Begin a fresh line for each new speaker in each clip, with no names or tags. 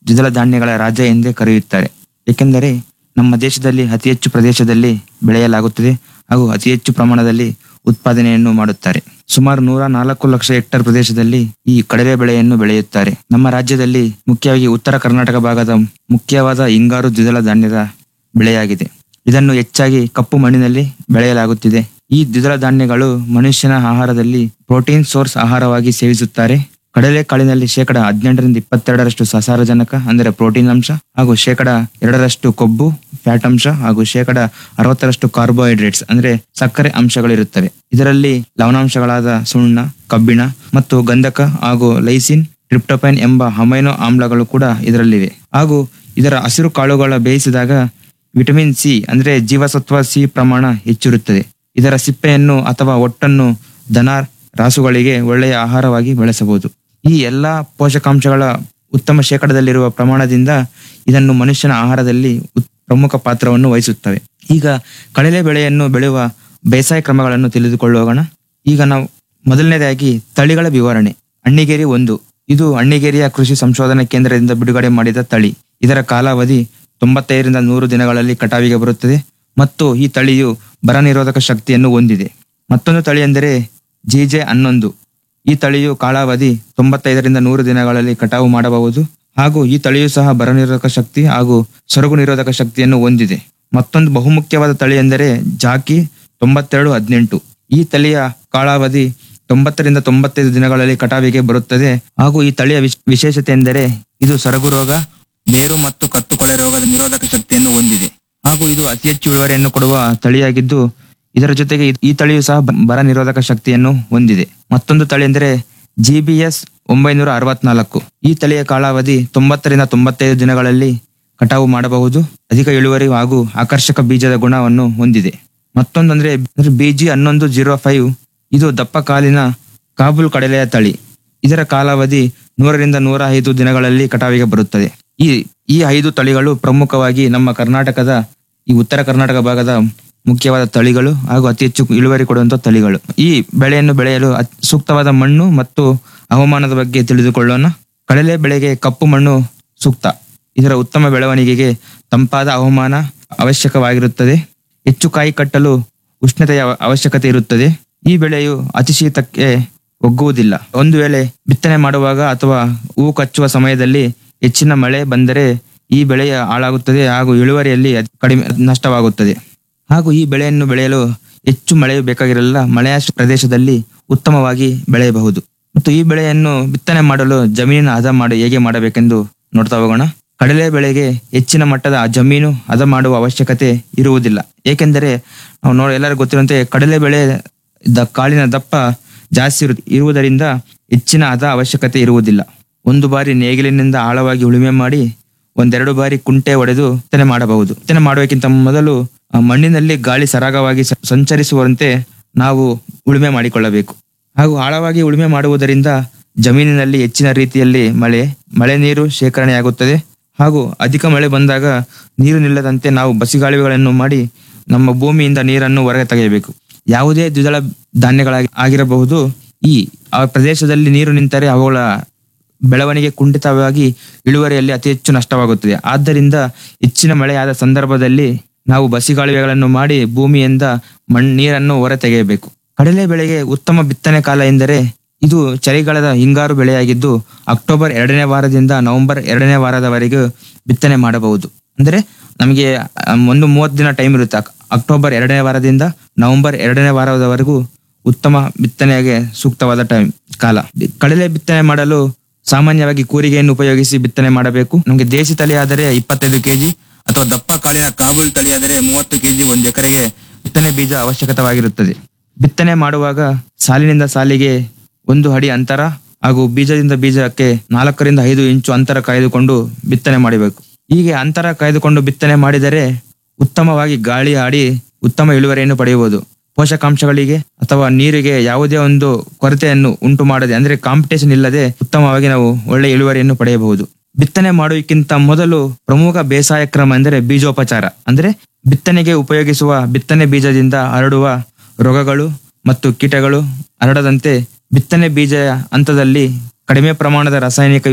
ದ್ವಿದಳ ಧಾನ್ಯಗಳ ರಾಜ್ಯ ಎಂದೇ ಕರೆಯುತ್ತಾರೆ ಏಕೆಂದರೆ ನಮ್ಮ ದೇಶದಲ್ಲಿ ಅತಿ ಹೆಚ್ಚು ಪ್ರದೇಶದಲ್ಲಿ ಬೆಳೆಯಲಾಗುತ್ತದೆ ಹಾಗೂ ಅತಿ ಹೆಚ್ಚು ಪ್ರಮಾಣದಲ್ಲಿ ಉತ್ಪಾದನೆಯನ್ನು ಮಾಡುತ್ತಾರೆ ಸುಮಾರು ನೂರ ನಾಲ್ಕು ಲಕ್ಷ ಹೆಕ್ಟೇರ್ ಪ್ರದೇಶದಲ್ಲಿ ಈ ಕಡಲೆ ಬೆಳೆಯನ್ನು ಬೆಳೆಯುತ್ತಾರೆ ನಮ್ಮ ರಾಜ್ಯದಲ್ಲಿ ಮುಖ್ಯವಾಗಿ ಉತ್ತರ ಕರ್ನಾಟಕ ಭಾಗದ ಮುಖ್ಯವಾದ ಹಿಂಗಾರು ದ್ವಿದಳ ಧಾನ್ಯದ ಬೆಳೆಯಾಗಿದೆ ಇದನ್ನು ಹೆಚ್ಚಾಗಿ ಕಪ್ಪು ಮಣ್ಣಿನಲ್ಲಿ ಬೆಳೆಯಲಾಗುತ್ತಿದೆ ಈ ದ್ವಿದಳ ಧಾನ್ಯಗಳು ಮನುಷ್ಯನ ಆಹಾರದಲ್ಲಿ ಪ್ರೋಟೀನ್ ಸೋರ್ಸ್ ಆಹಾರವಾಗಿ ಸೇವಿಸುತ್ತಾರೆ ಕಡಲೆಕಾಳಿನಲ್ಲಿ ಶೇಕಡ ಹದಿನೆಂಟರಿಂದ ಇಪ್ಪತ್ತೆರಡರಷ್ಟು ಸಸಾರಜನಕ ಅಂದರೆ ಪ್ರೋಟೀನ್ ಅಂಶ ಹಾಗೂ ಶೇಕಡ ಎರಡರಷ್ಟು ಕೊಬ್ಬು ಫ್ಯಾಟ್ ಅಂಶ ಹಾಗೂ ಶೇಕಡ ಅರವತ್ತರಷ್ಟು ಕಾರ್ಬೋಹೈಡ್ರೇಟ್ಸ್ ಅಂದ್ರೆ ಸಕ್ಕರೆ ಅಂಶಗಳಿರುತ್ತವೆ ಇದರಲ್ಲಿ ಲವಣಾಂಶಗಳಾದ ಸುಣ್ಣ ಕಬ್ಬಿಣ ಮತ್ತು ಗಂಧಕ ಹಾಗೂ ಲೈಸಿನ್ ಟ್ರಿಪ್ಟೋಪೈನ್ ಎಂಬ ಅಮೈನೋ ಆಮ್ಲಗಳು ಕೂಡ ಇದರಲ್ಲಿವೆ ಹಾಗೂ ಇದರ ಹಸಿರು ಕಾಳುಗಳ ಬೇಯಿಸಿದಾಗ ವಿಟಮಿನ್ ಸಿ ಅಂದ್ರೆ ಜೀವಸತ್ವ ಸಿ ಪ್ರಮಾಣ ಹೆಚ್ಚಿರುತ್ತದೆ ಇದರ ಸಿಪ್ಪೆಯನ್ನು ಅಥವಾ ಒಟ್ಟನ್ನು ದನ ರಾಸುಗಳಿಗೆ ಒಳ್ಳೆಯ ಆಹಾರವಾಗಿ ಬಳಸಬಹುದು ಈ ಎಲ್ಲಾ ಪೋಷಕಾಂಶಗಳ ಉತ್ತಮ ಶೇಕಡದಲ್ಲಿರುವ ಪ್ರಮಾಣದಿಂದ ಇದನ್ನು ಮನುಷ್ಯನ ಆಹಾರದಲ್ಲಿ ಉತ್- ಪ್ರಮುಖ ಪಾತ್ರವನ್ನು ವಹಿಸುತ್ತವೆ ಈಗ ಕಡಲೆ ಬೆಳೆಯನ್ನು ಬೆಳೆಯುವ ಬೇಸಾಯ ಕ್ರಮಗಳನ್ನು ತಿಳಿದುಕೊಳ್ಳೋಣ ಈಗ ನಾವು ಮೊದಲನೇದಾಗಿ ತಳಿಗಳ ವಿವರಣೆ ಅಣ್ಣಿಗೇರಿ ಒಂದು ಇದು ಅಣ್ಣಿಗೇರಿಯ ಕೃಷಿ ಸಂಶೋಧನಾ ಕೇಂದ್ರದಿಂದ ಬಿಡುಗಡೆ ಮಾಡಿದ ತಳಿ ಇದರ ಕಾಲಾವಧಿ ತೊಂಬತ್ತೈದರಿಂದ ನೂರು ದಿನಗಳಲ್ಲಿ ಕಟಾವಿಗೆ ಬರುತ್ತದೆ ಮತ್ತು ಈ ತಳಿಯು ಬರ ನಿರೋಧಕ ಶಕ್ತಿಯನ್ನು ಹೊಂದಿದೆ ಮತ್ತೊಂದು ತಳಿ ಎಂದರೆ ಜಿಜೆ ಹನ್ನೊಂದು ಈ ತಳಿಯು ಕಾಲಾವಧಿ ತೊಂಬತ್ತೈದರಿಂದ ನೂರು ದಿನಗಳಲ್ಲಿ ಕಟಾವು ಮಾಡಬಹುದು ಹಾಗೂ ಈ ತಳಿಯು ಸಹ ಬರ ನಿರೋಧಕ ಶಕ್ತಿ ಹಾಗೂ ಸೊರಗು ನಿರೋಧಕ ಶಕ್ತಿಯನ್ನು ಹೊಂದಿದೆ ಮತ್ತೊಂದು ಬಹುಮುಖ್ಯವಾದ ತಳಿ ಎಂದರೆ ಜಾಕಿ ತೊಂಬತ್ತೆರಡು ಹದಿನೆಂಟು ಈ ತಳಿಯ ಕಾಲಾವಧಿ ತೊಂಬತ್ತರಿಂದ ತೊಂಬತ್ತೈದು ದಿನಗಳಲ್ಲಿ ಕಟಾವಿಗೆ ಬರುತ್ತದೆ ಹಾಗೂ ಈ ತಳಿಯ ವಿಶ್- ವಿಶೇಷತೆ ಎಂದರೆ ಇದು ಸೊರಗು ರೋಗ ಬೇರು ಮತ್ತು ಕತ್ತುಕೊಳೆ ರೋಗದ ನಿರೋಧಕ ಶಕ್ತಿಯನ್ನು ಹೊಂದಿದೆ ಹಾಗೂ ಇದು ಅತಿ ಹೆಚ್ಚು ಇಳುವರಿಯನ್ನು ಕೊಡುವ ತಳಿಯಾಗಿದ್ದು ಇದರ ಜೊತೆಗೆ ಈ ತಳಿಯು ಸಹ ಬ- ಬರ ನಿರೋಧಕ ಶಕ್ತಿಯನ್ನು ಹೊಂದಿದೆ ಮತ್ತೊಂದು ತಳಿ ಎಂದರೆ ಜಿಬಿಎಸ್ ಒಂಬೈನೂರ ಅರವತ್ನಾಲ್ಕು ಈ ತಳಿಯ ಕಾಲಾವಧಿ ತೊಂಬತ್ತರಿಂದ ತೊಂಬತ್ತೈದು ದಿನಗಳಲ್ಲಿ ಕಟಾವು ಮಾಡಬಹುದು ಅಧಿಕ ಇಳುವರಿ ಹಾಗೂ ಆಕರ್ಷಕ ಬೀಜದ ಗುಣವನ್ನು ಹೊಂದಿದೆ ಮತ್ತೊಂದಂದ್ರೆ ಬಿಜಿ ಹನ್ನೊಂದು ಜೀರೋ ಫೈವ್ ಇದು ದಪ್ಪ ಕಾಲಿನ ಕಾಬೂಲ್ ಕಡಲೆಯ ತಳಿ ಇದರ ಕಾಲಾವಧಿ ನೂರರಿಂದ ನೂರ ಐದು ದಿನಗಳಲ್ಲಿ ಕಟಾವಿಗೆ ಬರುತ್ತದೆ ಈ ಈ ಐದು ತಳಿಗಳು ಪ್ರಮುಖವಾಗಿ ನಮ್ಮ ಕರ್ನಾಟಕದ ಈ ಉತ್ತರ ಕರ್ನಾಟಕ ಭಾಗದ ಮುಖ್ಯವಾದ ತಳಿಗಳು ಹಾಗೂ ಅತಿ ಹೆಚ್ಚು ಇಳುವರಿ ಕೊಡುವಂತಹ ತಳಿಗಳು ಈ ಬೆಳೆಯನ್ನು ಬೆಳೆಯಲು ಅತ್- ಸೂಕ್ತವಾದ ಮಣ್ಣು ಮತ್ತು ಹವಾಮಾನದ ಬಗ್ಗೆ ತಿಳಿದುಕೊಳ್ಳೋಣ ಕಡಲೆ ಬೆಳೆಗೆ ಕಪ್ಪು ಮಣ್ಣು ಸೂಕ್ತ ಇದರ ಉತ್ತಮ ಬೆಳವಣಿಗೆಗೆ ತಂಪಾದ ಹವಾಮಾನ ಅವಶ್ಯಕವಾಗಿರುತ್ತದೆ ಹೆಚ್ಚು ಕಾಯಿ ಕಟ್ಟಲು ಉಷ್ಣತೆಯ ಅವ- ಅವಶ್ಯಕತೆ ಇರುತ್ತದೆ ಈ ಬೆಳೆಯು ಅತಿ ಶೀತಕ್ಕೆ ಒಗ್ಗುವುದಿಲ್ಲ ಒಂದು ವೇಳೆ ಬಿತ್ತನೆ ಮಾಡುವಾಗ ಅಥವಾ ಹೂ ಕಚ್ಚುವ ಸಮಯದಲ್ಲಿ ಹೆಚ್ಚಿನ ಮಳೆ ಬಂದರೆ ಈ ಬೆಳೆಯ ಹಾಳಾಗುತ್ತದೆ ಹಾಗೂ ಇಳುವರಿಯಲ್ಲಿ ಅದ್- ಕಡಿಮೆ ನಷ್ಟವಾಗುತ್ತದೆ ಹಾಗೂ ಈ ಬೆಳೆಯನ್ನು ಬೆಳೆಯಲು ಹೆಚ್ಚು ಮಳೆಯು ಬೇಕಾಗಿರಲಿಲ್ಲ ಮಳೆಯಾಶ್ರ ಪ್ರದೇಶದಲ್ಲಿ ಉತ್ತಮವಾಗಿ ಬೆಳೆಯಬಹುದು ಮತ್ತು ಈ ಬೆಳೆಯನ್ನು ಬಿತ್ತನೆ ಮಾಡಲು ಜಮೀನಿನ ಹದ ಮಾಡಿ ಹೇಗೆ ಮಾಡಬೇಕೆಂದು ನೋಡ್ತಾ ಹೋಗೋಣ ಕಡಲೆ ಬೆಳೆಗೆ ಹೆಚ್ಚಿನ ಮಟ್ಟದ ಜಮೀನು ಹದ ಮಾಡುವ ಅವಶ್ಯಕತೆ ಇರುವುದಿಲ್ಲ ಏಕೆಂದರೆ ನಾವು ನೋಡಿ ಎಲ್ಲರಿಗೂ ಗೊತ್ತಿರುವಂತೆ ಕಡಲೆ ಬೆಳೆ ದ ಕಾಳಿನ ದಪ್ಪ ಜಾಸ್ತಿ ಇರು ಇರುವುದರಿಂದ ಹೆಚ್ಚಿನ ಹದ ಅವಶ್ಯಕತೆ ಇರುವುದಿಲ್ಲ ಒಂದು ಬಾರಿ ನೇಗಿಲಿನಿಂದ ಆಳವಾಗಿ ಉಳುಮೆ ಮಾಡಿ ಒಂದೆರಡು ಬಾರಿ ಕುಂಟೆ ಹೊಡೆದು ಬಿತ್ತನೆ ಮಾಡಬಹುದು ಬಿತ್ತನೆ ಮಾಡುವಕ್ಕಿಂತ ಮೊದಲು ಆ ಮಣ್ಣಿನಲ್ಲಿ ಗಾಳಿ ಸರಾಗವಾಗಿ ಸ- ಸಂಚರಿಸುವಂತೆ ನಾವು ಉಳುಮೆ ಮಾಡಿಕೊಳ್ಳಬೇಕು ಹಾಗೂ ಆಳವಾಗಿ ಉಳುಮೆ ಮಾಡುವುದರಿಂದ ಜಮೀನಿನಲ್ಲಿ ಹೆಚ್ಚಿನ ರೀತಿಯಲ್ಲಿ ಮಳೆ ಮಳೆ ನೀರು ಶೇಖರಣೆಯಾಗುತ್ತದೆ ಹಾಗೂ ಅಧಿಕ ಮಳೆ ಬಂದಾಗ ನೀರು ನಿಲ್ಲದಂತೆ ನಾವು ಬಸಿಗಾಲುವೆಗಳನ್ನು ಮಾಡಿ ನಮ್ಮ ಭೂಮಿಯಿಂದ ನೀರನ್ನು ಹೊರಗೆ ತೆಗೆಯಬೇಕು ಯಾವುದೇ ದ್ವಿದಳ ಧಾನ್ಯಗಳಾಗಿ ಆಗಿರಬಹುದು ಈ ಆ ಪ್ರದೇಶದಲ್ಲಿ ನೀರು ನಿಂತರೆ ಅವುಗಳ ಬೆಳವಣಿಗೆ ಕುಂಠಿತವಾಗಿ ಇಳುವರಿಯಲ್ಲಿ ಅತಿ ಹೆಚ್ಚು ನಷ್ಟವಾಗುತ್ತದೆ ಆದ್ದರಿಂದ ಹೆಚ್ಚಿನ ಮಳೆಯಾದ ಸಂದರ್ಭದಲ್ಲಿ ನಾವು ಬಸಿಗಾಲುವೆಗಳನ್ನು ಮಾಡಿ ಭೂಮಿಯಿಂದ ಮಣ್ ನೀರನ್ನು ಹೊರ ತೆಗೆಯಬೇಕು ಕಡಲೆ ಬೆಳೆಗೆ ಉತ್ತಮ ಬಿತ್ತನೆ ಕಾಲ ಎಂದರೆ ಇದು ಚಳಿಗಾಲದ ಹಿಂಗಾರು ಬೆಳೆಯಾಗಿದ್ದು ಅಕ್ಟೋಬರ್ ಎರಡನೇ ವಾರದಿಂದ ನವೆಂಬರ್ ಎರಡನೇ ವಾರದವರೆಗೂ ಬಿತ್ತನೆ ಮಾಡಬಹುದು ಅಂದ್ರೆ ನಮಗೆ ಆ, ಒಂದು ಮೂವತ್ತು ದಿನ ಟೈಮ್ ಇರುತ್ತೆ ಅಕ್- ಅಕ್ಟೋಬರ್ ಎರಡನೇ ವಾರದಿಂದ ನವೆಂಬರ್ ಎರಡನೇ ವಾರದವರೆಗೂ ಉತ್ತಮ ಬಿತ್ತನೆಗೆ ಸೂಕ್ತವಾದ ಟೈಮ್ ಕಾಲ ಕಡಲೆ ಬಿತ್ತನೆ ಮಾಡಲು ಸಾಮಾನ್ಯವಾಗಿ ಕೂರಿಗೆಯನ್ನು ಉಪಯೋಗಿಸಿ ಬಿತ್ತನೆ ಮಾಡಬೇಕು ನಮಗೆ ದೇಸಿ ತಳಿ ಆದರೆ ಇಪ್ಪತ್ತೈದು ಕೆಜಿ ಅಥವಾ ದಪ್ಪ ಕಾಳಿನ ಕಾಬೂಲ್ ತಳಿಯಾದರೆ ಮೂವತ್ತು ಕೆಜಿ ಒಂದು ಎಕರೆಗೆ ಬಿತ್ತನೆ ಬೀಜ ಅವಶ್ಯಕವಾಗಿರುತ್ತದೆ ಬಿತ್ತನೆ ಮಾಡುವಾಗ ಸಾಲಿನಿಂದ ಸಾಲಿಗೆ ಒಂದು ಅಡಿ ಅಂತರ ಹಾಗೂ ಬೀಜದಿಂದ ಬೀಜಕ್ಕೆ ನಾಲ್ಕರಿಂದ ಐದು ಇಂಚು ಅಂತರ ಕಾಯ್ದುಕೊಂಡು ಬಿತ್ತನೆ ಮಾಡಬೇಕು ಹೀಗೆ ಅಂತರ ಕಾಯ್ದುಕೊಂಡು ಬಿತ್ತನೆ ಮಾಡಿದರೆ ಉತ್ತಮವಾಗಿ ಗಾಳಿ ಆಡಿ ಉತ್ತಮ ಇಳುವರಿಯನ್ನು ಪಡೆಯಬಹುದು ಪೋಷಕಾಂಶಗಳಿಗೆ ಅಥವಾ ನೀರಿಗೆ ಯಾವುದೇ ಒಂದು ಕೊರತೆಯನ್ನು ಉಂಟು ಮಾಡದೆ ಅಂದ್ರೆ ಕಾಂಪಿಟೇಷನ್ ಇಲ್ಲದೆ ಉತ್ತಮವಾಗಿ ನಾವು ಒಳ್ಳೆ ಇಳುವರಿಯನ್ನು ಪಡೆಯಬಹುದು ಬಿತ್ತನೆ ಮಾಡುವುದಕ್ಕಿಂತ ಮೊದಲು ಪ್ರಮುಖ ಬೇಸಾಯ ಕ್ರಮ ಎಂದರೆ ಬೀಜೋಪಚಾರ ಅಂದ್ರೆ ಬಿತ್ತನೆಗೆ ಉಪಯೋಗಿಸುವ ಬಿತ್ತನೆ ಬೀಜದಿಂದ ಹರಡುವ ರೋಗಗಳು ಮತ್ತು ಕೀಟಗಳು ಹರಡದಂತೆ ಬಿತ್ತನೆ ಬೀಜ ಹಂತದಲ್ಲಿ ಕಡಿಮೆ ಪ್ರಮಾಣದ ರಾಸಾಯನಿಕ ಯು-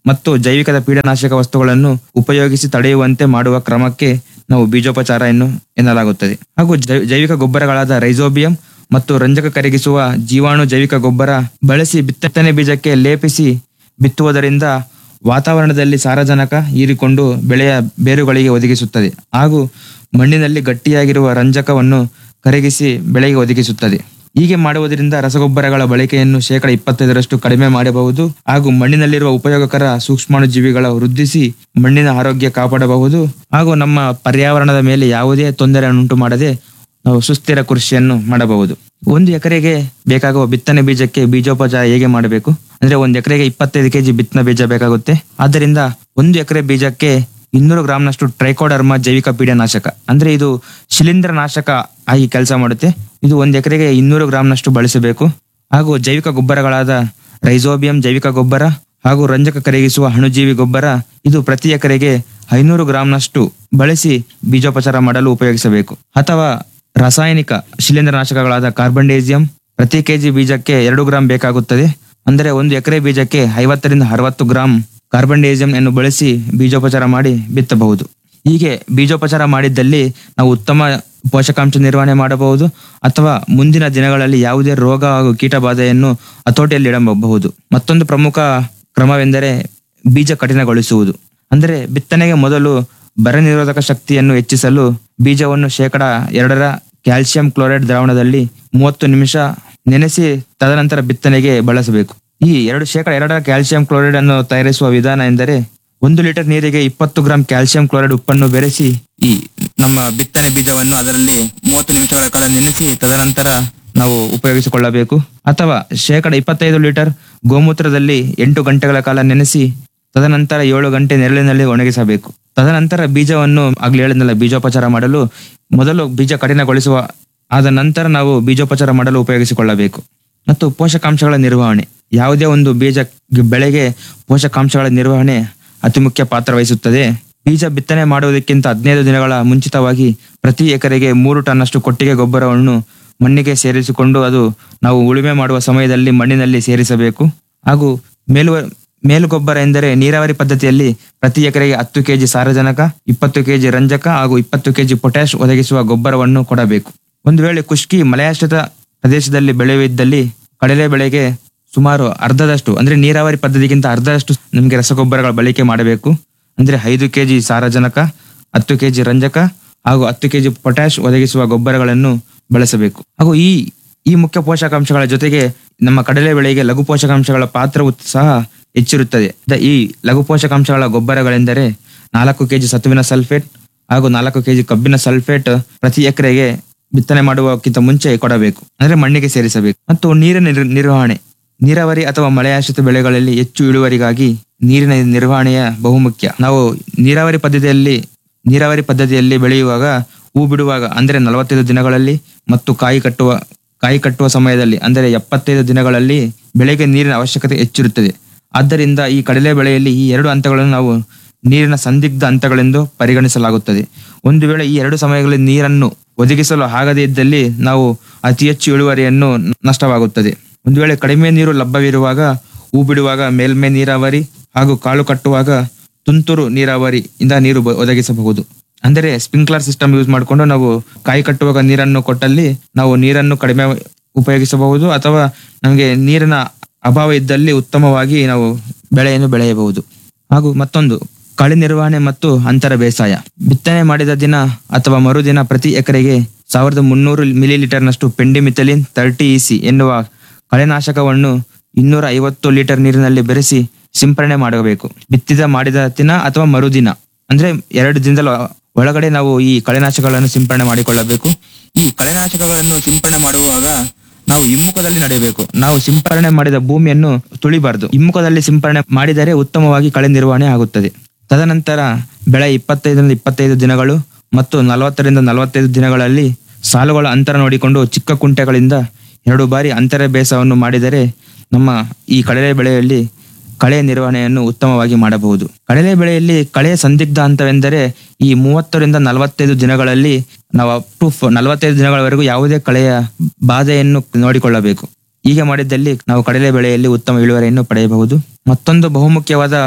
ಮತ್ತು ಜೈವಿಕದ ಪೀಡನಾಶಕ ವಸ್ತುಗಳನ್ನು ಉಪಯೋಗಿಸಿ ತಡೆಯುವಂತೆ ಮಾಡುವ ಕ್ರಮಕ್ಕೆ ನಾವು ಬೀಜೋಪಚಾರ ಎನ್ನು ಎನ್ನಲಾಗುತ್ತದೆ ಹಾಗೂ ಜೈ- ಜೈವಿಕ ಗೊಬ್ಬರಗಳಾದ ರೈಸೋಬಿಯಂ ಮತ್ತು ರಂಜಕ ಕರಗಿಸುವ ಜೀವಾಣು ಜೈವಿಕ ಗೊಬ್ಬರ ಬಳಸಿ ಬಿತ್ತನೆ ಬೀಜಕ್ಕೆ ಲೇಪಿಸಿ ಬಿತ್ತುವುದರಿಂದ ವಾತಾವರಣದಲ್ಲಿ ಸಾರಜನಕ ಹೀರಿಕೊಂಡು ಬೆಳೆಯ ಬೇರುಗಳಿಗೆ ಒದಗಿಸುತ್ತದೆ ಹಾಗೂ ಮಣ್ಣಿನಲ್ಲಿ ಗಟ್ಟಿಯಾಗಿರುವ ರಂಜಕವನ್ನು ಕರಗಿಸಿ ಬೆಳೆಗೆ ಒದಗಿಸುತ್ತದೆ ಹೀಗೆ ಮಾಡುವುದರಿಂದ ರಸಗೊಬ್ಬರಗಳ ಬಳಕೆಯನ್ನು ಶೇಕಡ ಇಪ್ಪತ್ತೈದರಷ್ಟು ಕಡಿಮೆ ಮಾಡಬಹುದು ಹಾಗೂ ಮಣ್ಣಿನಲ್ಲಿರುವ ಉಪಯೋಗಕರ ಸೂಕ್ಷ್ಮಾಣುಜೀವಿಗಳ ವೃದ್ಧಿಸಿ ಮಣ್ಣಿನ ಆರೋಗ್ಯ ಕಾಪಾಡಬಹುದು ಹಾಗೂ ನಮ್ಮ ಪರ್ಯಾವರಣದ ಮೇಲೆ ಯಾವುದೇ ತೊಂದರೆಯನ್ನುಂಟು ಮಾಡದೆ ನಾವು ಸುಸ್ಥಿರ ಕೃಷಿಯನ್ನು ಮಾಡಬಹುದು ಒಂದು ಎಕರೆಗೆ ಬೇಕಾಗುವ ಬಿತ್ತನೆ ಬೀಜಕ್ಕೆ ಬೀಜೋಪಚಾರ ಹೇಗೆ ಮಾಡಬೇಕು ಅಂದ್ರೆ ಒಂದು ಎಕರೆಗೆ ಇಪ್ಪತ್ತೈದು ಕೆಜಿ ಬಿತ್ತನೆ ಬೀಜ ಬೇಕಾಗುತ್ತೆ ಆದ್ದರಿಂದ ಒಂದು ಎಕರೆ ಬೀಜಕ್ಕೆ ಇನ್ನೂರು ಗ್ರಾಂನಷ್ಟು ಟ್ರೈಕೋಡರ್ಮ ಜೈವಿಕ ಪೀಡನಾಶಕ ಅಂದ್ರೆ ಇದು ಶಿಲೀಂಧ್ರ ನಾಶಕ ಆಗಿ ಕೆಲಸ ಮಾಡುತ್ತೆ ಇದು ಒಂದು ಎಕರೆಗೆ ಇನ್ನೂರು ಗ್ರಾಂನಷ್ಟು ಬಳಸಬೇಕು ಹಾಗೂ ಜೈವಿಕ ಗೊಬ್ಬರಗಳಾದ ರೈಸೋಬಿಯಂ ಜೈವಿಕ ಗೊಬ್ಬರ ಹಾಗೂ ರಂಜಕ ಕರಗಿಸುವ ಅಣುಜೀವಿ ಗೊಬ್ಬರ ಇದು ಪ್ರತಿ ಎಕರೆಗೆ ಐನೂರು ಗ್ರಾಂನಷ್ಟು ಬಳಸಿ ಬೀಜೋಪಚಾರ ಮಾಡಲು ಉಪಯೋಗಿಸಬೇಕು ಅಥವಾ ರಾಸಾಯನಿಕ ಶಿಲೀಂಧ್ರನಾಶಕಗಳಾದ ಕಾರ್ಬನ್ಡೇಸಿಯಂ ಪ್ರತಿ ಕೆಜಿ ಬೀಜಕ್ಕೆ ಎರಡು ಗ್ರಾಂ ಬೇಕಾಗುತ್ತದೆ ಅಂದರೆ ಒಂದು ಎಕರೆ ಬೀಜಕ್ಕೆ ಐವತ್ತರಿಂದ ಅರವತ್ತು ಗ್ರಾಂ ಕಾರ್ಬನ್ಡೇಸಿಯಂ ಅನ್ನು ಬಳಸಿ ಬೀಜೋಪಚಾರ ಮಾಡಿ ಬಿತ್ತಬಹುದು ಹೀಗೆ ಬೀಜೋಪಚಾರ ಮಾಡಿದ್ದಲ್ಲಿ ನಾವು ಉತ್ತಮ ಪೋಷಕಾಂಶ ನಿರ್ವಹಣೆ ಮಾಡಬಹುದು ಅಥವಾ ಮುಂದಿನ ದಿನಗಳಲ್ಲಿ ಯಾವುದೇ ರೋಗ ಹಾಗೂ ಕೀಟಬಾಧೆಯನ್ನು ಹತೋಟಿಯಲ್ಲಿ ಇಡಬಹುದು ಮತ್ತೊಂದು ಪ್ರಮುಖ ಕ್ರಮವೆಂದರೆ ಬೀಜ ಕಠಿಣಗೊಳಿಸುವುದು ಅಂದರೆ ಬಿತ್ತನೆಗೆ ಮೊದಲು ಬರ ನಿರೋಧಕ ಶಕ್ತಿಯನ್ನು ಹೆಚ್ಚಿಸಲು ಬೀಜವನ್ನು ಶೇಕಡ ಎರಡರ ಕ್ಯಾಲ್ಸಿಯಂ ಕ್ಲೋರೈಡ್ ದ್ರಾವಣದಲ್ಲಿ ಮೂವತ್ತು ನಿಮಿಷ ನೆನೆಸಿ ತದನಂತರ ಬಿತ್ತನೆಗೆ ಬಳಸಬೇಕು ಈ ಎರಡು ಶೇಕಡ ಎರಡರ ಕ್ಯಾಲ್ಸಿಯಂ ಕ್ಲೋರೈಡ್ ಅನ್ನು ತಯಾರಿಸುವ ವಿಧಾನ ಎಂದರೆ ಒಂದು ಲೀಟರ್ ನೀರಿಗೆ ಇಪ್ಪತ್ತು ಗ್ರಾಂ ಕ್ಯಾಲ್ಸಿಯಂ ಕ್ಲೋರೈಡ್ ಉಪ್ಪನ್ನು ಬೆರೆಸಿ ಈ ನಮ್ಮ ಬಿತ್ತನೆ ಬೀಜವನ್ನು ಅದರಲ್ಲಿ ಮೂವತ್ತು ನಿಮಿಷಗಳ ಕಾಲ ನೆನೆಸಿ ತದನಂತರ ನಾವು ಉಪಯೋಗಿಸಿಕೊಳ್ಳಬೇಕು ಅಥವಾ ಶೇಕಡ ಇಪ್ಪತ್ತೈದು ಲೀಟರ್ ಗೋಮೂತ್ರದಲ್ಲಿ ಎಂಟು ಗಂಟೆಗಳ ಕಾಲ ನೆನೆಸಿ ತದನಂತರ ಏಳು ಗಂಟೆ ನೆರಳಿನಲ್ಲಿ ಒಣಗಿಸಬೇಕು ತದನಂತರ ಬೀಜವನ್ನು ಆಗ್ಲೇ ಹೇಳಿದ್ನಲ್ಲ ಬೀಜೋಪಚಾರ ಮಾಡಲು ಮೊದಲು ಬೀಜ ಕಠಿಣಗೊಳಿಸುವ ಆದ ನಂತರ ನಾವು ಬೀಜೋಪಚಾರ ಮಾಡಲು ಉಪಯೋಗಿಸಿಕೊಳ್ಳಬೇಕು ಮತ್ತು ಪೋಷಕಾಂಶಗಳ ನಿರ್ವಹಣೆ ಯಾವುದೇ ಒಂದು ಬೀಜ ಬೆಳೆಗೆ ಪೋಷಕಾಂಶಗಳ ನಿರ್ವಹಣೆ ಅತಿ ಮುಖ್ಯ ಪಾತ್ರ ವಹಿಸುತ್ತದೆ ಬೀಜ ಬಿತ್ತನೆ ಮಾಡುವುದಕ್ಕಿಂತ ಹದಿನೈದು ದಿನಗಳ ಮುಂಚಿತವಾಗಿ ಪ್ರತಿ ಎಕರೆಗೆ ಮೂರು ಟನ್ನಷ್ಟು ಕೊಟ್ಟಿಗೆ ಗೊಬ್ಬರವನ್ನು ಮಣ್ಣಿಗೆ ಸೇರಿಸಿಕೊಂಡು ಅದು ನಾವು ಉಳುಮೆ ಮಾಡುವ ಸಮಯದಲ್ಲಿ ಮಣ್ಣಿನಲ್ಲಿ ಸೇರಿಸಬೇಕು ಹಾಗೂ ಮೇಲು ಮೇಲುಗೊಬ್ಬರ ಎಂದರೆ ನೀರಾವರಿ ಪದ್ಧತಿಯಲ್ಲಿ ಪ್ರತಿ ಎಕರೆಗೆ ಹತ್ತು ಕೆಜಿ ಸಾರಜನಕ ಇಪ್ಪತ್ತು ಕೆಜಿ ರಂಜಕ ಹಾಗೂ ಇಪ್ಪತ್ತು ಕೆಜಿ ಪೊಟ್ಯಾಶ್ ಒದಗಿಸುವ ಗೊಬ್ಬರವನ್ನು ಕೊಡಬೇಕು ಒಂದು ವೇಳೆ ಕುಷ್ಕಿ ಮಲೆಯಾಶ್ರಿತ ಪ್ರದೇಶದಲ್ಲಿ ಬೆಳೆಯುವಿದ್ದಲ್ಲಿ ಕಡಲೆ ಬೆಳೆಗೆ ಸುಮಾರು ಅರ್ಧದಷ್ಟು ಅಂದ್ರೆ ನೀರಾವರಿ ಪದ್ಧತಿಗಿಂತ ಅರ್ಧದಷ್ಟು ನಮಗೆ ರಸಗೊಬ್ಬರಗಳ ಬಳಕೆ ಮಾಡಬೇಕು ಅಂದ್ರೆ ಐದು ಕೆಜಿ ಸಾರಜನಕ ಹತ್ತು ಕೆಜಿ ರಂಜಕ ಹಾಗೂ ಹತ್ತು ಕೆಜಿ ಪೊಟ್ಯಾಶ್ ಒದಗಿಸುವ ಗೊಬ್ಬರಗಳನ್ನು ಬಳಸಬೇಕು ಹಾಗೂ ಈ ಈ ಮುಖ್ಯ ಪೋಷಕಾಂಶಗಳ ಜೊತೆಗೆ ನಮ್ಮ ಕಡಲೆ ಬೆಳೆಗೆ ಲಘು ಪೋಷಕಾಂಶಗಳ ಪಾತ್ರವು ಸಹ ಹೆಚ್ಚಿರುತ್ತದೆ ದ- ಈ ಲಘು ಪೋಷಕಾಂಶಗಳ ಗೊಬ್ಬರಗಳೆಂದರೆ ನಾಲ್ಕು ಕೆಜಿ ಸತುವಿನ ಸಲ್ಫೇಟ್ ಹಾಗೂ ನಾಲ್ಕು ಕೆಜಿ ಕಬ್ಬಿನ ಸಲ್ಫೇಟ್ ಪ್ರತಿ ಎಕರೆಗೆ ಬಿತ್ತನೆ ಮಾಡುವಕ್ಕಿಂತ ಮುಂಚೆ ಕೊಡಬೇಕು ಅಂದ್ರೆ ಮಣ್ಣಿಗೆ ಸೇರಿಸಬೇಕು ಮತ್ತು ನೀರಿನ ನಿರ್- ನಿರ್ವಹಣೆ ನೀರಾವರಿ ಅಥವಾ ಮಳೆಯಾಶ್ರಿತ ಬೆಳೆಗಳಲ್ಲಿ ಹೆಚ್ಚು ಇಳುವರಿಗಾಗಿ ನೀರಿನ ನಿರ್ವಹಣೆಯ ಬಹುಮುಖ್ಯ ನಾವು ನೀರಾವರಿ ಪದ್ಧತಿಯಲ್ಲಿ ನೀರಾವರಿ ಪದ್ಧತಿಯಲ್ಲಿ ಬೆಳೆಯುವಾಗ ಹೂ ಬಿಡುವಾಗ ಅಂದರೆ ನಲವತ್ತೈದು ದಿನಗಳಲ್ಲಿ ಮತ್ತು ಕಾಯಿ ಕಟ್ಟುವ ಕಾಯಿ ಕಟ್ಟುವ ಸಮಯದಲ್ಲಿ ಅಂದರೆ ಎಪ್ಪತ್ತೈದು ದಿನಗಳಲ್ಲಿ ಬೆಳೆಗೆ ನೀರಿನ ಅವಶ್ಯಕತೆ ಹೆಚ್ಚಿರುತ್ತದೆ ಆದ್ದರಿಂದ ಈ ಕಡಲೆ ಬೆಳೆಯಲ್ಲಿ ಈ ಎರಡು ಹಂತಗಳನ್ನು ನಾವು ನೀರಿನ ಸಂದಿಗ್ಧ ಹಂತಗಳೆಂದು ಪರಿಗಣಿಸಲಾಗುತ್ತದೆ ಒಂದು ವೇಳೆ ಈ ಎರಡು ಸಮಯಗಳಲ್ಲಿ ನೀರನ್ನು ಒದಗಿಸಲು ಆಗದೇ ಇದ್ದಲ್ಲಿ ನಾವು ಅತಿ ಹೆಚ್ಚು ಇಳುವರಿಯನ್ನು ನಷ್ಟವಾಗುತ್ತದೆ ಒಂದು ವೇಳೆ ಕಡಿಮೆ ನೀರು ಲಭ್ಯವಿರುವಾಗ ಹೂ ಬಿಡುವಾಗ ಮೇಲ್ಮೈ ನೀರಾವರಿ ಹಾಗೂ ಕಾಳು ಕಟ್ಟುವಾಗ ತುಂತುರು ನೀರಾವರಿ ಇಂದ ನೀರು ಬ- ಒದಗಿಸಬಹುದು ಅಂದರೆ ಸ್ಪ್ರಿಂಕ್ಲರ್ ಸಿಸ್ಟಮ್ ಯೂಸ್ ಮಾಡಿಕೊಂಡು ನಾವು ಕಾಯಿ ಕಟ್ಟುವಾಗ ನೀರನ್ನು ಕೊಟ್ಟಲ್ಲಿ ನಾವು ನೀರನ್ನು ಕಡಿಮೆ ಉಪಯೋಗಿಸಬಹುದು ಅಥವಾ ನಮಗೆ ನೀರಿನ ಅಭಾವ ಇದ್ದಲ್ಲಿ ಉತ್ತಮವಾಗಿ ನಾವು ಬೆಳೆಯನ್ನು ಬೆಳೆಯಬಹುದು ಹಾಗೂ ಮತ್ತೊಂದು ಕಳೆ ನಿರ್ವಹಣೆ ಮತ್ತು ಅಂತರ ಬೇಸಾಯ ಬಿತ್ತನೆ ಮಾಡಿದ ದಿನ ಅಥವಾ ಮರುದಿನ ಪ್ರತಿ ಎಕರೆಗೆ ಸಾವಿರದ ಮುನ್ನೂರು ಮಿಲಿ ಲೀಟರ್ನಷ್ಟು ಪೆಂಡಿಮಿಥಲಿನ್ ತರ್ಟಿ ಇಸಿ ಎನ್ನುವ ಕಳೆನಾಶಕವನ್ನು ಇನ್ನೂರ ಐವತ್ತು ಲೀಟರ್ ನೀರಿನಲ್ಲಿ ಬೆರೆಸಿ ಸಿಂಪರಣೆ ಮಾಡಬೇಕು ಬಿತ್ತಿದ ಮಾಡಿದ ದಿನ ಅಥವಾ ಮರುದಿನ ಅಂದ್ರೆ ಎರಡು ದಿನದ ಒಳಗಡೆ ನಾವು ಈ ಕಳೆನಾಶಕಗಳನ್ನು ಸಿಂಪರಣೆ ಮಾಡಿಕೊಳ್ಳಬೇಕು ಈ ಕಳೆನಾಶಕಗಳನ್ನು ಸಿಂಪರಣೆ ಮಾಡುವಾಗ ನಾವು ಹಿಮ್ಮುಖದಲ್ಲಿ ನಡೆಯಬೇಕು ನಾವು ಸಿಂಪರಣೆ ಮಾಡಿದ ಭೂಮಿಯನ್ನು ತುಳಿಬಾರದು ಹಿಮ್ಮುಖದಲ್ಲಿ ಸಿಂಪರಣೆ ಮಾಡಿದರೆ ಉತ್ತಮವಾಗಿ ಕಳೆ ನಿರ್ವಹಣೆ ಆಗುತ್ತದೆ ತದನಂತರ ಬೆಳೆ ಇಪ್ಪತ್ತೈದರಿಂದ ಇಪ್ಪತ್ತೈದು ದಿನಗಳು ಮತ್ತು ನಲವತ್ತರಿಂದ ನಲವತ್ತೈದು ದಿನಗಳಲ್ಲಿ ಸಾಲುಗಳ ಅಂತರ ನೋಡಿಕೊಂಡು ಚಿಕ್ಕ ಕುಂಟೆಗಳಿಂದ ಎರಡು ಬಾರಿ ಅಂತರ ಬೇಸವನ್ನು ಮಾಡಿದರೆ ನಮ್ಮ ಈ ಕಡಲೆ ಬೆಳೆಯಲ್ಲಿ ಕಳೆ ನಿರ್ವಹಣೆಯನ್ನು ಉತ್ತಮವಾಗಿ ಮಾಡಬಹುದು ಕಡಲೆ ಬೆಳೆಯಲ್ಲಿ ಕಳೆಯ ಸಂದಿಗ್ಧ ಹಂತವೆಂದರೆ ಈ ಮೂವತ್ತರಿಂದ ನಲವತ್ತೈದು ದಿನಗಳಲ್ಲಿ ನಾವು ಅಪ್ ಟು ನಲವತ್ತೈದು ದಿನಗಳವರೆಗೂ ಯಾವುದೇ ಕಳೆಯ ಬಾಧೆಯನ್ನು ನೋಡಿಕೊಳ್ಳಬೇಕು ಹೀಗೆ ಮಾಡಿದ್ದಲ್ಲಿ ನಾವು ಕಡಲೆ ಬೆಳೆಯಲ್ಲಿ ಉತ್ತಮ ಇಳುವರಿಯನ್ನು ಪಡೆಯಬಹುದು ಮತ್ತೊಂದು ಬಹುಮುಖ್ಯವಾದ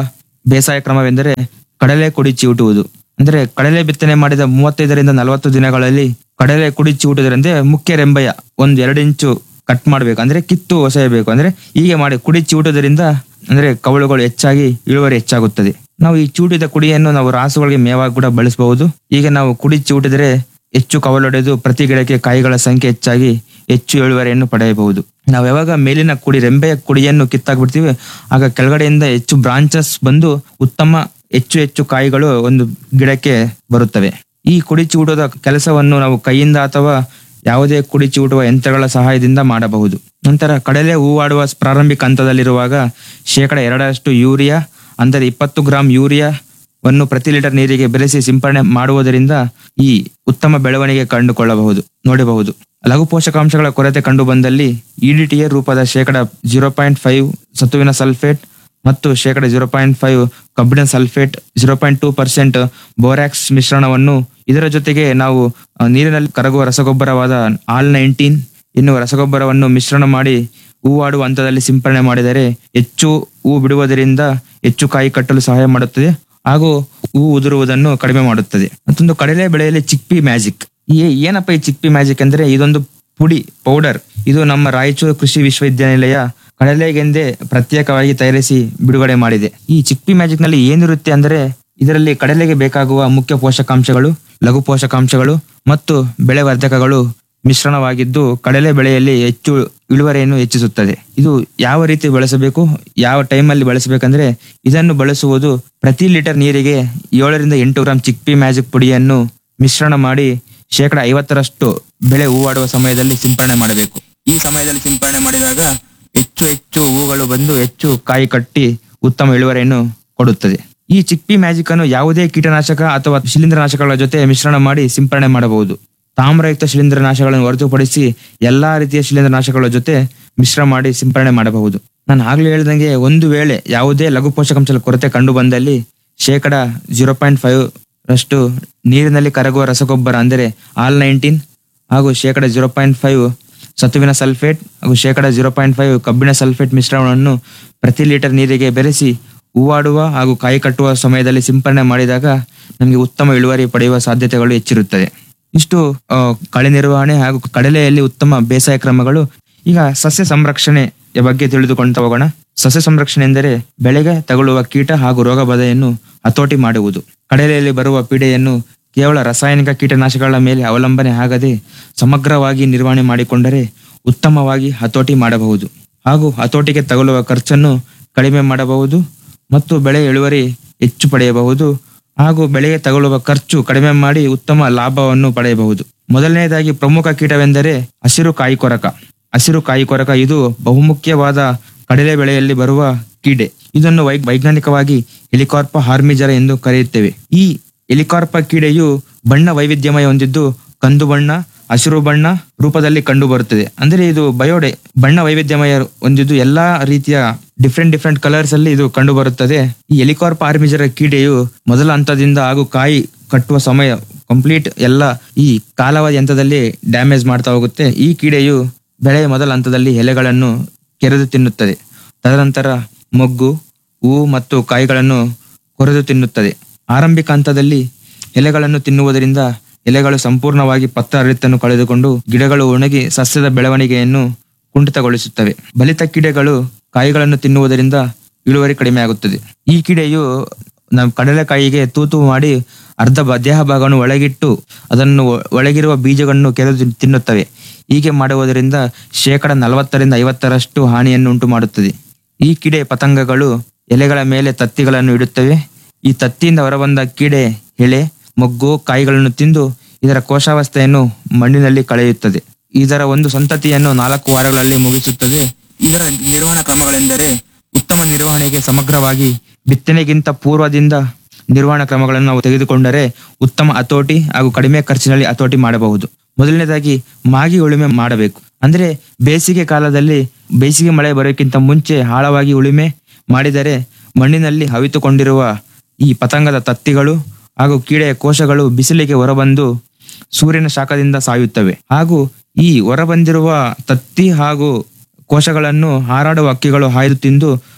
ಬೇಸಾಯ ಕ್ರಮವೆಂದರೆ ಕಡಲೆ ಕುಡಿ ಚಿವುಟುವುದು ಅಂದ್ರೆ ಕಡಲೆ ಬಿತ್ತನೆ ಮಾಡಿದ ಮೂವತ್ತೈದರಿಂದ ನಲವತ್ತು ದಿನಗಳಲ್ಲಿ ಕಡಲೆ ಕುಡಿ ಚಿವುಟುವುದರಿಂದ ಮುಖ್ಯ ರೆಂಬೆಯ ಒಂದು ಎರಡು ಇಂಚು ಕಟ್ ಮಾಡಬೇಕು ಅಂದ್ರೆ ಕಿತ್ತು ಒಸೆಯಬೇಕು ಅಂದ್ರೆ ಹೀಗೆ ಮಾಡಿ ಕುಡಿ ಚಿವುಟುವುದರಿಂದ ಅಂದ್ರೆ ಕವಳುಗಳು ಹೆಚ್ಚಾಗಿ ಇಳುವರಿ ಹೆಚ್ಚಾಗುತ್ತದೆ ನಾವು ಈ ಚೂಟಿದ ಕುಡಿಯನ್ನು ನಾವು ರಾಸುಗಳಿಗೆ ಮೇವಾಗಿ ಕೂಡ ಬಳಸಬಹುದು ಈಗ ನಾವು ಕುಡಿ ಚಿವುಟಿದರೆ ಹೆಚ್ಚು ಕವಲೊಡೆದು ಪ್ರತಿ ಗಿಡಕ್ಕೆ ಕಾಯಿಗಳ ಸಂಖ್ಯೆ ಹೆಚ್ಚಾಗಿ ಹೆಚ್ಚು ಇಳುವರಿಯನ್ನು ಪಡೆಯಬಹುದು ನಾವು ಯಾವಾಗ ಮೇಲಿನ ಕುಡಿ ರೆಂಬೆಯ ಕುಡಿಯನ್ನು ಕಿತ್ತಾಕ್ಬಿಡ್ತೀವಿ ಆಗ ಕೆಳಗಡೆಯಿಂದ ಹೆಚ್ಚು ಬ್ರಾಂಚಸ್ ಬಂದು ಉತ್ತಮ ಹೆಚ್ಚು ಹೆಚ್ಚು ಕಾಯಿಗಳು ಒಂದು ಗಿಡಕ್ಕೆ ಬರುತ್ತವೆ ಈ ಕುಡಿ ಚಿವುಟದ ಕೆಲಸವನ್ನು ನಾವು ಕೈಯಿಂದ ಅಥವಾ ಯಾವುದೇ ಕುಡಿ ಚಿವುಟುವ ಯಂತ್ರಗಳ ಸಹಾಯದಿಂದ ಮಾಡಬಹುದು ನಂತರ ಕಡಲೆ ಹೂವಾಡುವ ಪ್ರಾರಂಭಿಕ ಹಂತದಲ್ಲಿರುವಾಗ ಶೇಕಡ ಎರಡರಷ್ಟು ಯೂರಿಯಾ ಅಂದರೆ ಇಪ್ಪತ್ತು ಗ್ರಾಂ ಯೂರಿಯಾವನ್ನು ಪ್ರತಿ ಲೀಟರ್ ನೀರಿಗೆ ಬೆರೆಸಿ ಸಿಂಪರಣೆ ಮಾಡುವುದರಿಂದ ಈ ಉತ್ತಮ ಬೆಳವಣಿಗೆ ಕಂಡುಕೊಳ್ಳಬಹುದು ನೋಡಬಹುದು ಲಘು ಪೋಷಕಾಂಶಗಳ ಕೊರತೆ ಕಂಡು ಬಂದಲ್ಲಿ ಇಡಿಟಿಎ ರೂಪದ ಶೇಕಡ ಜೀರೋ ಪಾಯಿಂಟ್ ಫೈವ್ ಸತುವಿನ ಸಲ್ಫೇಟ್ ಮತ್ತು ಶೇಕಡ ಜೀರೋ ಪಾಯಿಂಟ್ ಫೈವ್ ಕಬ್ಬಿಣ sulphate zero point two percent borax ಮಿಶ್ರಣವನ್ನು ಇದರ ಜೊತೆಗೆ ನಾವು ಆ, ನೀರಿನಲ್ಲಿ ಕರಗುವ ರಸಗೊಬ್ಬರವಾದ ಆಲ್ ನೈನ್ಟೀನ್ ಎನ್ನುವ ರಸಗೊಬ್ಬರವನ್ನು ಮಿಶ್ರಣ ಮಾಡಿ ಹೂವಾಡುವ ಹಂತದಲ್ಲಿ ಸಿಂಪರಣೆ ಮಾಡಿದರೆ ಹೆಚ್ಚು ಹೂ ಬಿಡುವುದರಿಂದ ಹೆಚ್ಚು ಕಾಯಿ ಕಟ್ಟಲು ಸಹಾಯ ಮಾಡುತ್ತದೆ ಹಾಗೂ ಹೂ ಉದುರುವುದನ್ನು ಕಡಿಮೆ ಮಾಡುತ್ತದೆ ಮತ್ತೊಂದು ಕಡಲೆ ಬೆಳೆಯಲ್ಲಿ ಚಿಕ್ಪಿ ಮ್ಯಾಜಿಕ್ ಈ ಏನಪ್ಪ ಈ ಚಿಕ್ಪಿ ಮ್ಯಾಜಿಕ್ ಅಂದ್ರೆ ಇದೊಂದು ಪುಡಿ ಪೌಡರ್ ಇದು ನಮ್ಮ ರಾಯಚೂರು ಕೃಷಿ ವಿಶ್ವವಿದ್ಯಾನಿಲಯ ಕಡಲೆಗೆಂದೇ ಪ್ರತ್ಯೇಕವಾಗಿ ತಯಾರಿಸಿ ಬಿಡುಗಡೆ ಮಾಡಿದೆ ಈ ಚಿಕ್ಪಿ ಮ್ಯಾಜಿಕ್ ನಲ್ಲಿ ಏನಿರುತ್ತೆ ಅಂದ್ರೆ ಇದರಲ್ಲಿ ಕಡಲೆಗೆ ಬೇಕಾಗುವ ಮುಖ್ಯ ಪೋಷಕಾಂಶಗಳು ಲಘು ಪೋಷಕಾಂಶಗಳು ಮತ್ತು ಬೆಳೆ ವರ್ಧಕಗಳು ಮಿಶ್ರಣವಾಗಿದ್ದು ಕಡಲೆ ಬೆಳೆಯಲ್ಲಿ ಹೆಚ್ಚು ಇಳುವರಿಯನ್ನು ಹೆಚ್ಚಿಸುತ್ತದೆ ಇದು ಯಾವ ರೀತಿ ಬಳಸಬೇಕು ಯಾವ ಟೈಮಲ್ಲಿ ಬಳಸಬೇಕಂದ್ರೆ ಇದನ್ನು ಬಳಸುವುದು ಪ್ರತಿ ಲೀಟರ್ ನೀರಿಗೆ ಏಳರಿಂದ ಎಂಟು ಗ್ರಾಂ ಚಿಕ್ಪಿ ಮ್ಯಾಜಿಕ್ ಪುಡಿಯನ್ನು ಮಿಶ್ರಣ ಮಾಡಿ ಶೇಕಡ ಐವತ್ತರಷ್ಟು ಬೆಳೆ ಹೂವಾಡುವ ಸಮಯದಲ್ಲಿ ಸಿಂಪರಣೆ ಮಾಡಬೇಕು ಈ ಸಮಯದಲ್ಲಿ ಸಿಂಪರಣೆ ಮಾಡಿದಾಗ ಹೆಚ್ಚು ಹೆಚ್ಚು ಹೂಗಳು ಬಂದು ಹೆಚ್ಚು ಕಾಯಿ ಕಟ್ಟಿ ಉತ್ತಮ ಇಳುವರಿಯನ್ನು ಕೊಡುತ್ತದೆ ಈ ಚಿಕ್ಪಿ ಮ್ಯಾಜಿಕ್ ಅನ್ನು ಯಾವುದೇ ಕೀಟನಾಶಕ ಅಥವಾ ಶಿಲೀಂಧ್ರನಾಶಕಗಳ ಜೊತೆ ಮಿಶ್ರಣ ಮಾಡಿ ಸಿಂಪರಣೆ ಮಾಡಬಹುದು ತಾಮ್ರಯುಕ್ತ ಶಿಲೀಂಧ್ರನಾಶಕಗಳನ್ನು ಹೊರತುಪಡಿಸಿ ಎಲ್ಲಾ ರೀತಿಯ ಶಿಲೀಂಧ್ರನಾಶಕಗಳ ಜೊತೆ ಮಿಶ್ರ ಮಾಡಿ ಸಿಂಪರಣೆ ಮಾಡಬಹುದು ನಾನು ಆಗ್ಲೇ ಹೇಳಿದಂಗೆ ಒಂದು ವೇಳೆ ಯಾವುದೇ ಲಘು ಪೋಷಕಾಂಶದ ಕೊರತೆ ಕಂಡು ಬಂದಲ್ಲಿ ಶೇಕಡ ಜೀರೋ ಪಾಯಿಂಟ್ ಫೈವ್ ರಷ್ಟು ನೀರಿನಲ್ಲಿ ಕರಗುವ ರಸಗೊಬ್ಬರ ಅಂದರೆ ಆಲ್ ನೈನ್ಟೀನ್ ಹಾಗೂ ಶೇಕಡ ಜೀರೋ ಪಾಯಿಂಟ್ ಫೈವ್ ಸತುವಿನ ಸಲ್ಫೇಟ್ ಹಾಗೂ ಶೇಕಡ ಜೀರೋ ಪಾಯಿಂಟ್ ಫೈವ್ ಕಬ್ಬಿಣ ಸಲ್ಫೇಟ್ ಮಿಶ್ರಣವನ್ನು ಪ್ರತಿ ಲೀಟರ್ ನೀರಿಗೆ ಬೆರೆಸಿ ಹೂವಾಡುವ ಹಾಗೂ ಕಾಯಿ ಕಟ್ಟುವ ಸಮಯದಲ್ಲಿ ಸಿಂಪರಣೆ ಮಾಡಿದಾಗ ನಮಗೆ ಉತ್ತಮ ಇಳುವರಿ ಪಡೆಯುವ ಸಾಧ್ಯತೆಗಳು ಹೆಚ್ಚಿರುತ್ತದೆ ಇಷ್ಟು ಆ, ಕಳೆ ನಿರ್ವಹಣೆ ಹಾಗೂ ಕಡಲೆಯಲ್ಲಿ ಉತ್ತಮ ಬೇಸಾಯ ಕ್ರಮಗಳು ಈಗ ಸಸ್ಯ ಸಂರಕ್ಷಣೆಯ ಬಗ್ಗೆ ತಿಳಿದುಕೊಂತ ಹೋಗೋಣ ಸಸ್ಯ ಸಂರಕ್ಷಣೆ ಎಂದರೆ ಬೆಳೆಗೆ ತಗುಲುವ ಕೀಟ ಹಾಗೂ ರೋಗ ಬಾಧೆಯನ್ನು ಹತೋಟಿ ಮಾಡುವುದು ಕಡಲೆಯಲ್ಲಿ ಬರುವ ಪೀಡೆಯನ್ನು ಕೇವಲ ರಾಸಾಯನಿಕ ಕೀಟನಾಶಕಗಳ ಮೇಲೆ ಅವಲಂಬನೆ ಆಗದೆ ಸಮಗ್ರವಾಗಿ ನಿರ್ವಹಣೆ ಮಾಡಿಕೊಂಡರೆ ಉತ್ತಮವಾಗಿ ಹತೋಟಿ ಮಾಡಬಹುದು ಹಾಗೂ ಹತೋಟಿಗೆ ತಗುಲುವ ಖರ್ಚನ್ನು ಕಡಿಮೆ ಮಾಡಬಹುದು ಮತ್ತು ಬೆಳೆ ಇಳುವರಿ ಹೆಚ್ಚು ಪಡೆಯಬಹುದು ಹಾಗೂ ಬೆಳೆಗೆ ತಗುಲುವ ಖರ್ಚು ಕಡಿಮೆ ಮಾಡಿ ಉತ್ತಮ ಲಾಭವನ್ನು ಪಡೆಯಬಹುದು ಮೊದಲನೆಯದಾಗಿ ಪ್ರಮುಖ ಕೀಟವೆಂದರೆ ಹಸಿರು ಕಾಯಿ ಕೊರಕ ಹಸಿರು ಕಾಯಿ ಕೊರಕ ಇದು ಬಹುಮುಖ್ಯವಾದ ಕಡಲೆ ಬೆಳೆಯಲ್ಲಿ ಬರುವ ಕೀಡೆ ಇದನ್ನು ವೈ ವೈಜ್ಞಾನಿಕವಾಗಿ ಹೆಲಿಕಾರ್ಪ ಹಾರ್ಮಿಜರ ಎಂದು ಕರೆಯುತ್ತೇವೆ ಈ ಹೆಲಿಕಾರ್ಪ ಕೀಡೆಯು ಬಣ್ಣ ವೈವಿಧ್ಯಮಯ ಹೊಂದಿದ್ದು ಕಂದು ಬಣ್ಣ ಹಸಿರು ಬಣ್ಣ ರೂಪದಲ್ಲಿ ಕಂಡು ಬರುತ್ತದೆ ಅಂದ್ರೆ ಇದು ಬಯೋಡೆ ಬಣ್ಣ ವೈವಿಧ್ಯಮಯ ಹೊಂದಿದ್ದು ಎಲ್ಲಾ ರೀತಿಯ ಡಿಫ್ರೆಂಟ್ ಡಿಫ್ರೆಂಟ್ ಕಲರ್ಸ್ ಅಲ್ಲಿ ಇದು ಕಂಡು ಬರುತ್ತದೆ ಈ ಎಲಿಕಾರ್ಪ್ ಆರ್ಮಿಜರ ಕೀಡೆಯು ಮೊದಲ ಹಂತದಿಂದ ಹಾಗೂ ಕಾಯಿ ಕಟ್ಟುವ ಸಮಯ ಕಂಪ್ಲೀಟ್ ಎಲ್ಲ ಈ ಕಾಲಾವಧಿ ಹಂತದಲ್ಲಿ ಡ್ಯಾಮೇಜ್ ಮಾಡ್ತಾ ಹೋಗುತ್ತೆ ಈ ಕೀಡೆಯು ಬೆಳೆಯ ಮೊದಲ ಹಂತದಲ್ಲಿ ಎಲೆಗಳನ್ನು ಕೆರೆದು ತಿನ್ನುತ್ತದೆ ತದನಂತರ ಮೊಗ್ಗು ಹೂವು ಮತ್ತು ಕಾಯಿಗಳನ್ನು ಕೊರೆದು ತಿನ್ನುತ್ತದೆ ಆರಂಭಿಕ ಹಂತದಲ್ಲಿ ಎಲೆಗಳನ್ನು ತಿನ್ನುವುದರಿಂದ ಎಲೆಗಳು ಸಂಪೂರ್ಣವಾಗಿ ಪತ್ರಹರಿತನ್ನು ಕಳೆದುಕೊಂಡು ಗಿಡಗಳು ಒಣಗಿ ಸಸ್ಯದ ಬೆಳವಣಿಗೆಯನ್ನು ಕುಂಠಿತಗೊಳಿಸುತ್ತವೆ ಬಲಿತ ಕೀಡೆಗಳು ಕಾಯಿಗಳನ್ನು ತಿನ್ನುವುದರಿಂದ ಇಳುವರಿ ಕಡಿಮೆ ಆಗುತ್ತದೆ ಈ ಕೀಡೆಯು ನಮ್ಮ ಕಡಲೆಕಾಯಿಗೆ ತೂತು ಮಾಡಿ ಅರ್ಧ ಬ- ದೇಹ ಭಾಗವನ್ನು ಒಳಗಿಟ್ಟು ಅದನ್ನು ಒ- ಒಳಗಿರುವ ಬೀಜಗಳನ್ನು ಕೆರೆದು ತಿನ್- ತಿನ್ನುತ್ತವೆ ಹೀಗೆ ಮಾಡುವುದರಿಂದ ಶೇಕಡ ನಲವತ್ತರಿಂದ ಐವತ್ತರಷ್ಟು ಹಾನಿಯನ್ನು ಉಂಟು ಮಾಡುತ್ತದೆ ಈ ಕೀಡೆ ಪತಂಗಗಳು ಎಲೆಗಳ ಮೇಲೆ ತತ್ತಿಗಳನ್ನು ಇಡುತ್ತವೆ ಈ ತತ್ತಿಯಿಂದ ಹೊರಬಂದ ಕೀಡೆ ಎಲೆ ಮೊಗ್ಗು ಕಾಯಿಗಳನ್ನು ತಿಂದು ಇದರ ಕೋಶಾವಸ್ಥೆಯನ್ನು ಮಣ್ಣಿನಲ್ಲಿ ಕಳೆಯುತ್ತದೆ ಇದರ ಒಂದು ಸಂತತಿಯನ್ನು ನಾಲ್ಕು ವಾರಗಳಲ್ಲಿ ಮುಗಿಸುತ್ತದೆ ಇದರ ನಿರ್ವಹಣಾ ಕ್ರಮಗಳೆಂದರೆ ಉತ್ತಮ ನಿರ್ವಹಣೆಗೆ ಸಮಗ್ರವಾಗಿ ಬಿತ್ತನೆಗಿಂತ ಪೂರ್ವದಿಂದ ನಿರ್ವಹಣಾ ಕ್ರಮಗಳನ್ನು ನಾವು ತೆಗೆದುಕೊಂಡರೆ ಉತ್ತಮ ಹತೋಟಿ ಹಾಗೂ ಕಡಿಮೆ ಖರ್ಚಿನಲ್ಲಿ ಹತೋಟಿ ಮಾಡಬಹುದು ಮೊದಲನೇದಾಗಿ ಮಾಗಿ ಉಳುಮೆ ಮಾಡಬೇಕು ಅಂದ್ರೆ ಬೇಸಿಗೆ ಕಾಲದಲ್ಲಿ ಬೇಸಿಗೆ ಮಳೆ ಬರೋಕ್ಕಿಂತ ಮುಂಚೆ ಆಳವಾಗಿ ಉಳುಮೆ ಮಾಡಿದರೆ ಮಣ್ಣಿನಲ್ಲಿ ಹವಿತುಕೊಂಡಿರುವ ಈ ಪತಂಗದ ತತ್ತಿಗಳು ಹಾಗೂ ಕೀಡೆಯ ಕೋಶಗಳು ಬಿಸಿಲಿಗೆ ಹೊರಬಂದು ಸೂರ್ಯನ ಶಾಖದಿಂದ ಸಾಯುತ್ತವೆ ಹಾಗೂ ಈ ಹೊರಬಂದಿರುವ ತತ್ತಿ ಹಾಗೂ ಕೋಶಗಳನ್ನು ಹಾರಾಡುವ ಹಕ್ಕಿಗಳು ಹಾಯ್ದು ತಿಂದು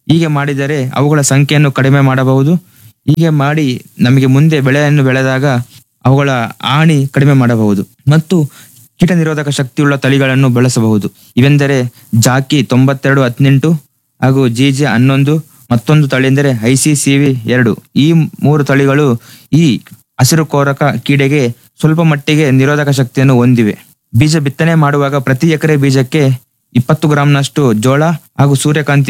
ಹೀಗೆ ಮಾಡಿದರೆ ಅವುಗಳ ಸಂಖ್ಯೆಯನ್ನು ಕಡಿಮೆ ಮಾಡಬಹುದು ಹೀಗೆ ಮಾಡಿ ನಮಗೆ ಮುಂದೆ ಬೆಳೆಯನ್ನು ಬೆಳೆದಾಗ ಅವುಗಳ ಹಾನಿ ಕಡಿಮೆ ಮಾಡಬಹುದು ಮತ್ತು ಕೀಟ ನಿರೋಧಕ ಶಕ್ತಿಯುಳ್ಳ ತಳಿಗಳನ್ನು ಬಳಸಬಹುದು ಇವೆಂದರೆ ಜಾಕಿ ತೊಂಬತ್ತೆರಡು ಹದಿನೆಂಟು ಹಾಗೂ ಜಿಜೆ ಹನ್ನೊಂದು ಮತ್ತೊಂದು ತಳಿ ಎಂದರೆ ಐಸಿಸಿವಿ ಎರಡು ಈ ಮೂರು ತಳಿಗಳು ಈ ಹಸಿರು ಕೋರಕ ಕೀಡೆಗೆ ಸ್ವಲ್ಪ ಮಟ್ಟಿಗೆ ನಿರೋಧಕ ಶಕ್ತಿಯನ್ನು ಹೊಂದಿವೆ ಬೀಜ ಬಿತ್ತನೆ ಮಾಡುವಾಗ ಪ್ರತಿ ಎಕರೆ ಬೀಜಕ್ಕೆ ಇಪ್ಪತ್ತು ಗ್ರಾಂನಷ್ಟು ಜೋಳ ಹಾಗೂ ಸೂರ್ಯಕಾಂತಿ